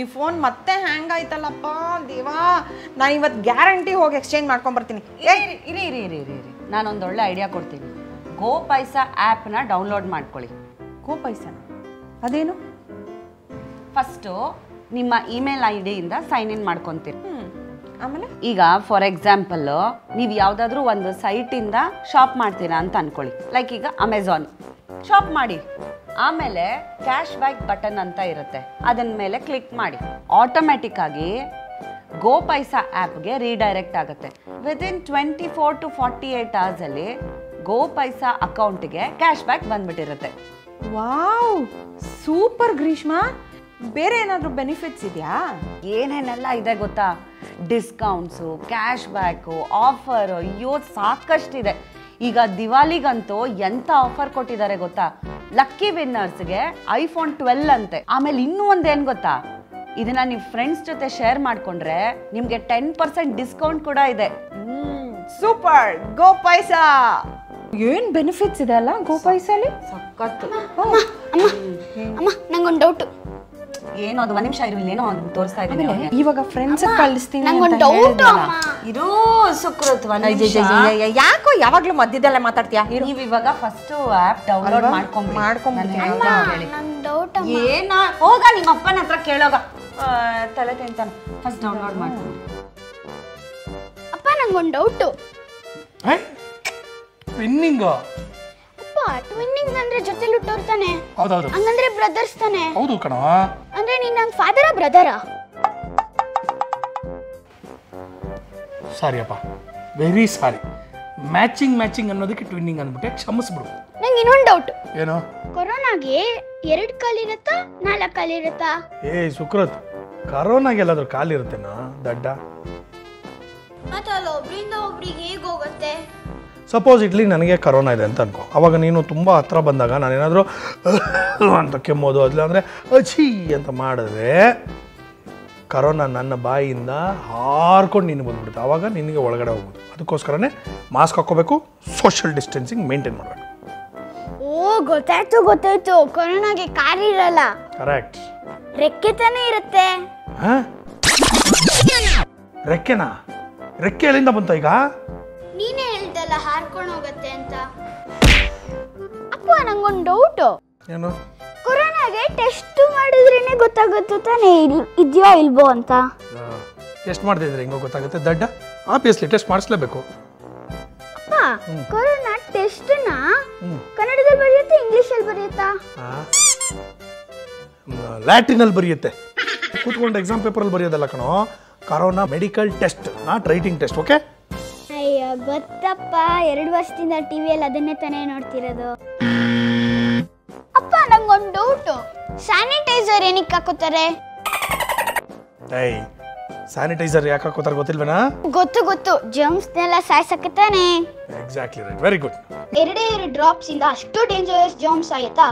ಈ ಫೋನ್ ಮತ್ತೆ ಹ್ಯಾಂಗ್ ಆಯ್ತಲ್ಲಪ್ಪ ದೇವಾ ನಾನು ಇವತ್ತು ಗ್ಯಾರಂಟಿ ಹೋಗಿ ಎಕ್ಸ್ಚೇಂಜ್ ಮಾಡ್ಕೊಂಬರ್ತೀನಿ ಇರಿ ಇರಿ ಇರಿ ಇರಿ ಇರಿ ಇರಿ ನಾನೊಂದು ಒಳ್ಳೆ ಐಡಿಯಾ ಕೊಡ್ತೀನಿ ಗೋ ಪೈಸಾ ಆ್ಯಪ್ನ ಡೌನ್ಲೋಡ್ ಮಾಡ್ಕೊಳ್ಳಿ ಕೋ ಪೈಸನ ಅದೇನು ಫಸ್ಟು ನಿಮ್ಮ ಇಮೇಲ್ ಐ ಡಿಯಿಂದ ಸೈನ್ ಇನ್ ಮಾಡ್ಕೊತೀರಿ ಹ್ಞೂ ಆಮೇಲೆ ಈಗ ಫಾರ್ ಎಕ್ಸಾಂಪಲ್ಲು ನೀವು ಯಾವುದಾದ್ರೂ ಒಂದು ಸೈಟಿಂದ ಶಾಪ್ ಮಾಡ್ತೀರಾ ಅಂತ ಅನ್ಕೊಳ್ಳಿ ಲೈಕ್ ಈಗ ಅಮೆಝಾನ್ ಶಾಪ್ ಮಾಡಿ ಆಮೇಲೆ ಕ್ಯಾಶ್ ಬ್ಯಾಕ್ ಬಟನ್ ಅಂತ ಇರುತ್ತೆ ಅದನ್ನ ಮೇಲೆ ಕ್ಲಿಕ್ ಮಾಡಿ ಆಟೋಮೆಟಿಕ್ ಆಗಿ ಗೋ ಪೈಸಾ ಆ್ಯಪ್ಗೆ ರೀಡೈರೆಕ್ಟ್ ಆಗುತ್ತೆ within twenty four to forty eight ಅವರ್ಸಲ್ಲಿ ಗೋ ಪೈಸಾ ಅಕೌಂಟ್ಗೆ ಕ್ಯಾಶ್ ಬ್ಯಾಕ್ ಬಂದ್ಬಿಟ್ಟಿರುತ್ತೆ ವಾವ್ ಸೂಪರ್ ಗ್ರೀಷ್ಮಾ ಬೇರೆ ಏನಾದರೂ ಬೆನಿಫಿಟ್ಸ್ ಇದೆಯಾ ಏನೇನೆಲ್ಲ ಇದೆ ಗೊತ್ತಾ ಡಿಸ್ಕೌಂಟ್ಸು ಕ್ಯಾಶ್ ಬ್ಯಾಕು ಆಫರ್ ಅಯ್ಯೋ ಸಾಕಷ್ಟಿದೆ ಈಗ ದಿವಾಲಿಗಂತೂ ಎಂಥ ಆಫರ್ ಕೊಟ್ಟಿದ್ದಾರೆ ಗೊತ್ತಾ ಲಕ್ಕಿ ವಿನ್ನರ್ಸ್ಗೆ ಐಫೋನ್ ಟ್ವೆಲ್ ಅಂತೆ ಆಮೇಲೆ ಇನ್ನೂ ಒಂದೇನು ಗೊತ್ತಾ ಇದನ್ನ ನೀವು ಫ್ರೆಂಡ್ಸ್ ಜೊತೆ ಶೇರ್ ಮಾಡ್ಕೊಂಡ್ರೆ ನಿಮಗೆ ಟೆನ್ ಪರ್ಸೆಂಟ್ ಡಿಸ್ಕೌಂಟ್ ಕೂಡ ಇದೆ ಸೂಪರ್ ಗೋ ಪೈಸಾ ಏನು ಬೆನಿಫಿಟ್ಸ್ ಇದೆ ಅಲ್ಲ ಗೋ ಪೈಸಲ್ಲಿ ಸಖತ್ತು ಅಮ್ಮ ಅಮ್ಮ ನಂಗೊಂದು ಡೌಟು ಏನೋ ಅದು ಒಂದು ನಿಮಿಷ ಇರು ಇಲ್ಲೇನೋ ಅದು ತೋರಿಸ್ತಾ ಇದ್ದೀನಿ ಅವ್ರಿಗೆ. ಇವಾಗ ಫ್ರೆಂಡ್ಸ್ ಕಳಿಸ್ತೀನಿ ನಂಗೊಂದು ಅಂತ ಡೌಟು ಹೇಳ್ದ್ನಲ್ಲ. ಅಮ್ಮ ಇರು ಸುಕೃತ್ ಒಂದ್ ಅಯ್ಯ, ನಿಮಿಷ. ಅಯ್ಯ, ಅಯ್ಯ, ಯಾಕೋ ಯಾವಾಗ್ಲೂ ಮಧ್ಯದಲ್ಲೇ ಮಾತಾಡ್ತೀಯಾ ಇರು. ನೀವ್ ಇವಾಗ ಫಸ್ಟ್ ಆಪ್ ಡೌನ್ಲೋಡ್ ಅಲ್ವಾ? ಮಾಡ್ಕೊಂಬಿಡಿ ಮಾಡ್ಕೊಂಬಿಡ್ತೀನಿ. ನಾನ್ ಅಮ್ಮ, ಹೇಳ್ದಂಗ್ ಹೇಳಿ. ನಂಗೆ ಡೌಟ್ ಅಮ್ಮ ಏನ ಹೋಗ ನಿಮ್ಮ ಅಪ್ಪನ ಹತ್ರ ಕೇಳೋಗ ಆ, ತಲೆ ತಿಂತಾನೆ ಫಸ್ಟ್ ಡೌನ್ಲೋಡ್ ಮಾಡ್ಕೊಂಡು ಅಪ್ಪ ನಂಗೊಂದು ಡೌಟು ಟ್ವಿನ್ನಿಂಗ್ ಅಪ್ಪ ಟ್ವಿನ್ನಿಂಗ್ ಅಂದ್ರೆ ಜೊತೆಲಿ ಹುಟ್ಟೋರ್ ತಾನೆ ಹೌದೌದು ಹಂಗಂದ್ರೆ ಬ್ರದರ್ಸ್ ತಾನೆ ಹೌದು ಕಣ ಅಂದ್ರೆ ನೀನ್ ನಂಗೆ ಫಾದರಾ ಬ್ರದರಾ ಸಾರಿ ಅಪ್ಪ ವೆರಿ ಸಾರಿ ಮ್ಯಾಚಿಂಗ್ ಮ್ಯಾಚಿಂಗ್ ಅನ್ನೋದಕ್ಕೆ ಟ್ವಿನ್ನಿಂಗ್ ಅಂದ್ಬಿಟ್ಟೆ ಕ್ಷಮಿಸ್ಬಿಡು ನಂಗೆ ಇನ್ನೊಂದು ಡೌಟ್ ಏನು ಕೊರೋನಾಗೆ ಎರಡು ಕಾಲಿರುತ್ತಾ ನಾಲ್ಕು ಕಾಲಿರುತ್ತಾ ಏ ಸುಕೃತ್ ಕರೋನಾಗೆ ಎಲ್ಲಾದ್ರೂ ಕಾಲಿರುತ್ತೇನಾ ದಡ್ಡ ಮತ್ತೆ ಅಲ್ಲ ಒಬ್ರಿಂದ ಒಬ್ರಿಗೆ ಹೇಗೆ ಹೋಗುತ್ತೆ ಸಪೋಸ್ ಇಡ್ಲಿ ನನಗೆ ಕರೋನಾ ಇದೆ ಅಂತ ಅನ್ಕೋ ಅವಾಗ ನೀನು ತುಂಬ ಹತ್ರ ಬಂದಾಗ ನಾನೇನಾದರೂ ಅಂತ ಕೆಮ್ಮೋದು ಅದ್ಲ ಅಂದರೆ ಅಚಿ ಅಂತ ಮಾಡಿದ್ರೆ ಕರೋನಾ ನನ್ನ ಬಾಯಿಯಿಂದ ಹಾರ್ಕೊಂಡು ನೀನು ಬಂದ್ಬಿಡುತ್ತೆ ಆವಾಗ ನಿನಗೆ ಒಳಗಡೆ ಹೋಗ್ಬೋದು ಅದಕ್ಕೋಸ್ಕರನೇ ಮಾಸ್ಕ್ ಹಾಕ್ಕೋಬೇಕು ಸೋಷಿಯಲ್ ಡಿಸ್ಟೆನ್ಸಿಂಗ್ ಮೇಂಟೈನ್ ಮಾಡಬೇಕು ಓ ಗೊತ್ತಾಯ್ತು ಗೊತ್ತಾಯ್ತು ಕೊರೋನಾಗೆ ಕಾರಿರಲ್ಲ ಕರೆಕ್ಟ್ ರೆಕ್ಕೆ ತಾನೇ ಇರುತ್ತೆ ಹಾಂ ರೆಕ್ಕೆನಾ ರೆಕ್ಕೆ ಎಲ್ಲಿಂದ ಬಂತ ಈಗ ನೀನೇ ಹೇಳ್ದಲ್ಲ ಹಾರ್ಕೊಂಡು ಹೋಗತ್ತೆ ಅಂತ ಅಪ್ಪ ನಂಗೊಂದು ಡೌಟು ಏನು ಕೊರೋನಾಗೆ ಟೆಸ್ಟ್ ಮಾಡಿದ್ರೇನೆ ಗೊತ್ತಾಗುತ್ತೆ ತಾನೇ ಇಲ್ ಇದೆಯೋ ಇಲ್ವೋ ಅಂತ ಟೆಸ್ಟ್ ಮಾಡ್ತಿದ್ರೆ ಹೆಂಗೋ ಗೊತ್ತಾಗುತ್ತೆ ದಡ್ಡ ಆಬ್ವಿಯಸ್ಲಿ ಟೆಸ್ಟ್ ಮಾಡಿಸ್ಲೇಬೇಕು ಅಪ್ಪ ಕೊರೋನಾ ಟೆಸ್ಟ್ನ ಕನ್ನಡದಲ್ಲಿ ಬರೆಯುತ್ತಾ ಇಂಗ್ಲಿಷಲ್ಲಿ ಬರೆಯುತ್ತಾ ಲ್ಯಾಟಿನಲ್ಲಿ ಬರೆಯುತ್ತೆ ಕೂತ್ಕೊಂಡು ಎಕ್ಸಾಮ್ ಪೇಪರಲ್ಲಿ ಬರೆಯೋದಲ್ಲ ಕಣೋ corona medical test not writing test okay ಅಯ್ಯೋ ಗೊತ್ತಪ್ಪ ಎರಡು ವರ್ಷದಿಂದ ಟಿವಿಯಲ್ಲಿ ಅದನ್ನೇ ತಾನೇ ನೋಡ್ತಿರೋದು ಅಪ್ಪ ನಂಗೊಂದು ಡೌಟು ಸ್ಯಾನಿಟೈಸರ್ ಏನಕ್ಕೆ ಹಾಕೋತಾರೆ ಏಯ್ ಸ್ಯಾನಿಟೈಸರ್ ಯಾಕೆ ಹಾಕೋತಾರೆ ಗೊತ್ತಿಲ್ವೇನಾ ಗೊತ್ತು ಗೊತ್ತು ಜರ್ಮ್ಸ್ನೆಲ್ಲ ಸಾಯ್ಸಕ್ಕೆ ತಾನೇ ಎಕ್ಸಾಕ್ಟ್ಲಿ ರೈಟ್ ವೆರಿ ಗುಡ್ ಎರಡೇ ಎರಡು ಡ್ರಾಪ್ಸ್ ಇಂದ ಅಷ್ಟು ಡೇಂಜರಸ್ ಜರ್ಮ್ಸ್ ಆಯ್ತಾ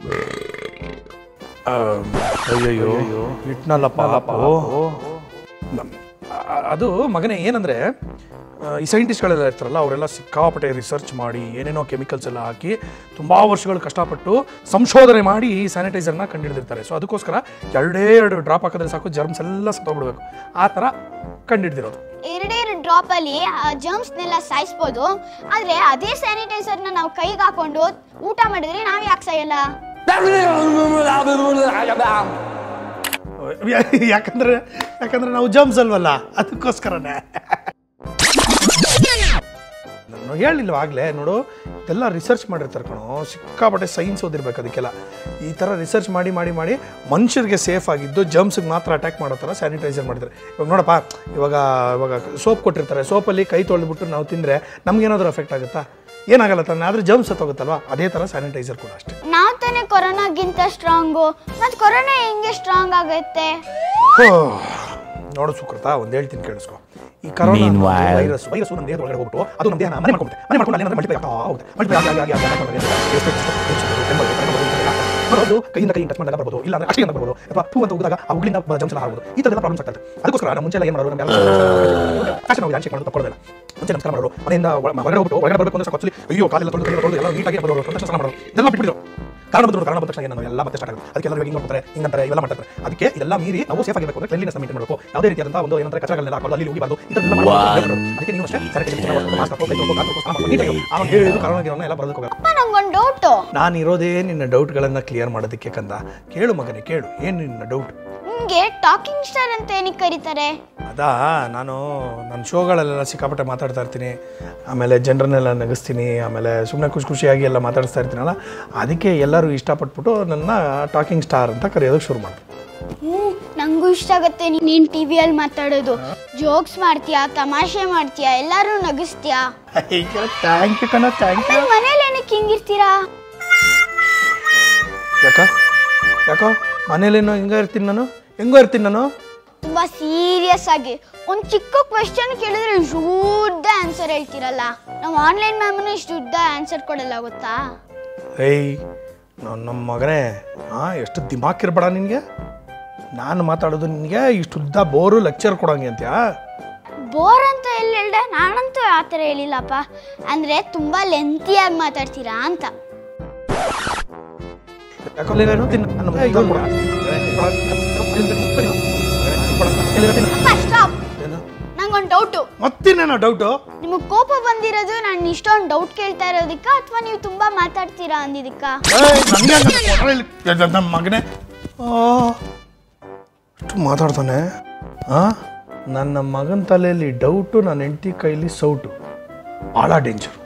ಅಯ್ಯಯ್ಯೋ ಇಟ್ನಲ್ಲ ಪಾಪು ನಮ್- ಅ- ಅದು ಮಗನೇ ಏನಂದ್ರೆ ಆ, ಈ ಸೈಂಟಿಸ್ಟ್ಗಳೆಲ್ಲ ಇರ್ತಾರಲ್ಲ ಅವರೆಲ್ಲ ಸಿಕ್ಕಾಪಟ್ಟೆ ರಿಸರ್ಚ್ ಮಾಡಿ ಏನೇನೋ ಕೆಮಿಕಲ್ಸ್ ಎಲ್ಲ ಹಾಕಿ ತುಂಬ ವರ್ಷಗಳು ಕಷ್ಟಪಟ್ಟು ಸಂಶೋಧನೆ ಮಾಡಿ ಈ ಸ್ಯಾನಿಟೈಸರ್ನ ಕಂಡುಹಿಡಿದಿರ್ತಾರೆ ಸೊ ಅದಕ್ಕೋಸ್ಕರ ಎರಡೇ ಎರಡು ಡ್ರಾಪ್ ಹಾಕಿದ್ರೆ ಸಾಕು ಜರ್ಮ್ಸ್ ಎಲ್ಲ ಸತ್ತೋಗ್ಬಿಡ್ಬೇಕು ಆ ಥರ ಕಂಡುಹಿಡ್ದಿರೋದು ಎರಡೇ ಎರಡು ಡ್ರಾಪ್ ಅಲ್ಲಿ ಜರ್ಮ್ಸ್ನೆಲ್ಲ ಸಾಯಿಸ್ಬೋದು ಆದ್ರೆ ಅದೇ ಸ್ಯಾನಿಟೈಸರ್ನ ನಾವು ಕೈಗೆ ಹಾಕೊಂಡು ಊಟ ಮಾಡಿದ್ರೆ ನಾವ್ ಯಾಕೆ ಸಾಯಲ್ಲ ಯಾಕಂದ್ರೆ ಯಾಕಂದ್ರೆ ನಾವು ಜರ್ಮ್ಸ್ ಅಲ್ವಲ್ಲ ಅದಕ್ಕೋಸ್ಕರನೇ ನಾನು ಹೇಳಿಲ್ವ ಆಗಲೇ ನೋಡು ಇದೆಲ್ಲ ರಿಸರ್ಚ್ ಮಾಡಿರ್ತಾರೆ ಕಣೋ ಸಿಕ್ಕಾಪಟ್ಟೆ ಸೈನ್ಸ್ ಓದಿರ್ಬೇಕು ಅದಕ್ಕೆಲ್ಲ ಈ ಥರ ರಿಸರ್ಚ್ ಮಾಡಿ ಮಾಡಿ ಮಾಡಿ ಮನುಷ್ಯರಿಗೆ ಸೇಫ್ ಆಗಿದ್ದು ಜರ್ಮ್ಸ್ಗೆ ಮಾತ್ರ ಅಟ್ಯಾಕ್ ಮಾಡೋ ಥರ ಸ್ಯಾನಿಟೈಸರ್ ಮಾಡಿದ್ದಾರೆ ಇವಾಗ ನೋಡಪ್ಪ ಇವಾಗ ಇವಾಗ ಸೋಪ್ ಕೊಟ್ಟಿರ್ತಾರೆ ಸೋಪಲ್ಲಿ ಕೈ ತೊಳೆದ್ಬಿಟ್ಟು ನಾವು ತಿಂದರೆ ನಮ್ಗೇನಾದರೂ ಎಫೆಕ್ಟ್ ಆಗುತ್ತಾ ಏನಾಗಲ್ಲ ತಾನೆ ಆದರೆ ಜರ್ಮ್ಸ್ ಸತ್ತೋಗುತ್ತಲ್ವಾ ಅದೇ ಥರ ಸ್ಯಾನಿಟೈಸರ್ ಕೂಡ ಅಷ್ಟೇ ನಾವ್ ತಾನೇ ಕೊರೋನಾಗಿಂತ ಸ್ಟ್ರಾಂಗು ಮತ್ ಕೊರೋನಾ ಹೆಂಗೆ ಸ್ಟ್ರಾಂಗ್ ಆಗುತ್ತೆ ಹೋ, ನೋಡು ಸುಕೃತ ಒಂದು ಹೇಳ್ತೀನಿ ಕೇಳಿಸ್ಕೊ ಈ ಕರೋನಾ ವೈರಸ್ ವೈರಸ್ ನಮ್ಮ ದೇಹದ ಒಳಗಡೆ ಹೋಗ್ಬಿಟ್ಟು ಅದು ನಮ್ಮ ದೇಹನ ಮನೆ ಮಾಡ್ಕೊಂಬಿಡುತ್ತೆ ಮನೆ ಮಾಡ್ಕೊಂಡು ಅಲ್ಲೇನಾದ್ರೂ ಮಲ್ಟಿಪ್ಲೈ ಆಗ್ತಾ ಹೋಗುತ್ತೆ ಮಲ್ಟಿಪ್ಲೈ ಆಗಿ ಆಗಿ ಆಗಿ ಆಗಿ ಆಗಿ ಆಗಿ ಆಗಿ ಎಷ್ಟು ಎಷ್ಟು ಎಷ್ಟು ಎಷ್ಟು ಕೆಮ್ಮು ಬರುತ್ತೆ, ಕೆಮ್ಮು ಬರುತ್ತೆ, ಎಲ್ಲ. ಬರೋದು ಕೈಯಿಂದ ಕೈ ಟಚ್ ಮಾಡಿದಾಗ ಬರ್ಬೋದು ಇಲ್ಲ ಅಂದ್ರೆ ಅಷ್ಟೇ ಬರ್ಬೋದು ಅಥವಾ ಟೂ ಅಂತ ಹೋದಾಗ ಆ ಉಗುಳಿಂದ ಜಂಪ್ಸ್ ಎಲ್ಲ ಆಗ್ಬೋದು ಈ ಥರದ ಪ್ರಾಬ್ಲಮ್ಸ್ ಆಗ್ತದೆ ಅದಕ್ಕೋಸ್ಕರ ನಾವು ಮುಂಚೆ ಎಲ್ಲ ಏನು ಮಾಡೋದು ನಮ್ಗೆ ಫ್ಯಾಷನ್ ನಾವು ಚೆಕ್ ಮಾಡೋದು ತಗೊಳ್ಳೋದಿಲ್ಲ ಮುಂಚೆ ನಮಸ್ಕಾರ ಮಾಡೋರು ಮನೆಯಿಂದ ಒಳ- ಹೊರಗಡೆ ಹೋಗ್ಬಿಟ್ಟು ಹೊರಗಡೆ ಬರಬೇಕು ಅಂದ್ರೆ ಸಾಕು actually ಅಯ್ಯೋ ಕಾಲೆಲ್ಲ ತೊಳೆದು ಕೈಯೆಲ್ಲ ತೊಳೆದು ಎಲ್ಲ ನೀಟಾಗಿ ಬರೋರು ಪ್ರದರ್ಶನ ಮಾಡೋರು ಇದೆಲ್ಲ ಬಿಟ್ಬಿಟ್ಟಿದ್ರು ಕಾರಣ ಬಂದ್ರು ಕಾರಣ ಬಂದ ತಕ್ಷಣ ಏನು ಎಲ್ಲ ಮತ್ತೆ ಸ್ಟಾರ್ಟ್ ಆಗುತ್ತೆ ಅದಕ್ಕೆ ಎಲ್ಲರೂ ಹಿಂಗೆ ಮಾಡ್ತಾರೆ ಹಿಂಗಂತಾರೆ ಇವೆಲ್ಲ ಮಾಡ್ತಾರೆ ಅದಕ್ಕೆ ಇದೆಲ್ಲ ಮೀರಿ ನಾವು ಸೇಫ್ ಆಗಿರಬೇಕು ಅಂದ್ರೆ ಕ್ಲೀನ್ನೆಸ್ ಮೇಂಟೈನ್ ಮಾಡಬೇಕು ಯಾವುದೇ ರೀತಿಯಾದಂತಹ ಒಂದು ಏನಂದ್ರೆ ಕಚರಗಳನ್ನೆಲ್ಲ ಹಾಕೋದು ಅಲ್ಲಿ ಹೋಗಿಬಾರ್ದು ಇದನ್ನೆಲ್ಲ ಮಾಡಬಾರ್ದು. ಅದಕ್ಕೆ ನೀವು ಅಷ್ಟೇ ಸ್ಯಾನಿಟೈಸೇಷನ್ ಮಾಸ್ಕ್ ಹಾಕೋ ಕೈ ತೊಳ್ಕೊ, ಕಾಲು ತೊಳ್ಕೊ, ಸ್ನಾನ ಮಾಡ್ಕೊ, ನೀಟಾಗಿ ಅವ್ನು ಹೇಳಿದ್ದು ಕಾರಣ ಗಿರಣ ಎಲ್ಲ ಬರೋದಕ್ಕೆ ಹೋಗಬೇಕು ಅಪ್ಪ ನಂಗೊಂದು ಡೌಟು ನಾನು ಇರೋದೇ ನಿನ್ನ ಡೌಟ್ಗಳನ್ನು ಕ್ಲಿಯರ್ ಮಾಡೋದಕ್ಕೆ ಕಂದ ಕೇಳು ಮಗನೇ ಕೇಳು ಏನು ನಿನ್ನ ಡೌಟ್ ನಿಮ್ಗೆ ಟಾಕಿಂಗ್ ಸ್ಟಾರ್ ಅಂತ ಏನಕ್ಕೆ ಕರೀತಾರೆ ಅದಾ ನಾನು ನನ್ನ ಶೋಗಳಲ್ಲೆಲ್ಲ ಸಿಕ್ಕಾಪಟ್ಟೆ ಮಾತಾಡ್ತಾ ಇರ್ತೀನಿ ಆಮೇಲೆ ಜನರನ್ನೆಲ್ಲ ನಗಿಸ್ತೀನಿ ಆಮೇಲೆ ಸುಮ್ಮನೆ ಖುಷಿ ಖುಷಿಯಾಗಿ ಎಲ್ಲ ಮಾತಾಡಿಸ್ತಾ ಇರ್ತೀನಲ್ಲ ಅದಕ್ಕೆ ಎಲ್ಲರೂ ಇಷ್ಟಪಟ್ಬಿಟ್ಟು ನನ್ನ ಟಾಕಿಂಗ್ ಸ್ಟಾರ್ ಅಂತ ಕರೆಯೋದಕ್ಕೆ ಶುರು ಮಾಡಿದ್ರು ಹ್ಞೂ ನಂಗೂ ಇಷ್ಟ ಆಗತ್ತೆ ನೀ- ನೀನ್ ಟಿವಿಯಲ್ಲಿ ಮಾತಾಡೋದು ಜೋಕ್ಸ್ ಮಾಡ್ತೀಯಾ ತಮಾಷೆ ಮಾಡ್ತೀಯಾ ಎಲ್ಲರೂ ನಗಿಸ್ತೀಯಾ ಥ್ಯಾಂಕ್ ಯು ಕಣ ಥ್ಯಾಂಕ್ ಯು ನಿಮ್ ಮನೇಲಿ ಏನಕ್ಕೆ ಹಿಂಗಿರ್ತೀರಾ ಯಾಕ ಯಾಕೋ ಮನೇಲೇನೋ ಹಿಂಗ ಇರ್ತೀನಿ ನಾನು ಹೆಂಗೋ ಇರ್ತೀನಿ ನಾನು ತುಂಬಾ ಸೀರಿಯಸ್ ಆಗಿ ಒಂದ್ ಚಿಕ್ಕ ಕ್ವೆಶ್ಚನ್ ಕೇಳಿದ್ರೆ ಇಷ್ಟು ಉದ್ದ ಆನ್ಸರ್ ಹೇಳ್ತೀರಲ್ಲ ನಾವು ಆನ್ಲೈನ್ ಮ್ಯಾಮ್ನು ಇಷ್ಟು ಉದ್ದ ಆನ್ಸರ್ ಕೊಡಲ್ಲ ಗೊತ್ತಾ ಏಯ್ ನಾನು ನಮ್ಮ ಮಗನೇ ಹಾಂ ಎಷ್ಟು ದಿಮಾಕ್ ಇರ್ಬೇಡ ನಿನಗೆ ನಾನು ಮಾತಾಡೋದು ನಿನಗೆ ಇಷ್ಟು ಉದ್ದ ಬೋರು ಲೆಕ್ಚರ್ ಕೊಡಂಗೆ ಅಂತ್ಯಾ ಬೋರ್ ಅಂತ ಎಲ್ಲಿ ಹೇಳ್ದೆ ನಾನಂತೂ ಆ ಥರ ಹೇಳಿಲ್ಲಪ್ಪ ಅಂದ್ರೆ ತುಂಬಾ ಲೆಂತಿಯಾಗಿ ಮಾತಾಡ್ತೀರಾ ಅಂತ ಯಾಕಂದ್ರೆ ನಾನು ತಿನ್ನ ನನ್ನ ಮಗ ಇದು ಮಾಡ. ಅಪ್ಪ ಸ್ಟಾಪ್ ನಂಗೊಂದು ಡೌಟು ಮತ್ತಿನ್ನೇನೋ ಡೌಟು ನಿಮಗೆ ಕೋಪ ಬಂದಿರೋದು ನಾನು ಇಷ್ಟೊಂದು ಡೌಟ್ ಕೇಳ್ತಾ ಇರೋದಕ್ಕ ಅಥವಾ ನೀವು ತುಂಬಾ ಮಾತಾಡ್ತೀರಾ ಅಂದಿದ್ದಕ್ಕ ನನಗೆ ನಮ್ಮ ಮಗನೇ ಆ, ಇಷ್ಟು ಮಾತಾಡ್ತಾನೆ ಆ ನನ್ನ ಮಗನ ತಲೆಯಲ್ಲಿ ಡೌಟು ನನ್ನ ಹೆಂಡತಿ ಕೈಲಿ ಸೌಟು ಭಾಳ ಡೇಂಜರ್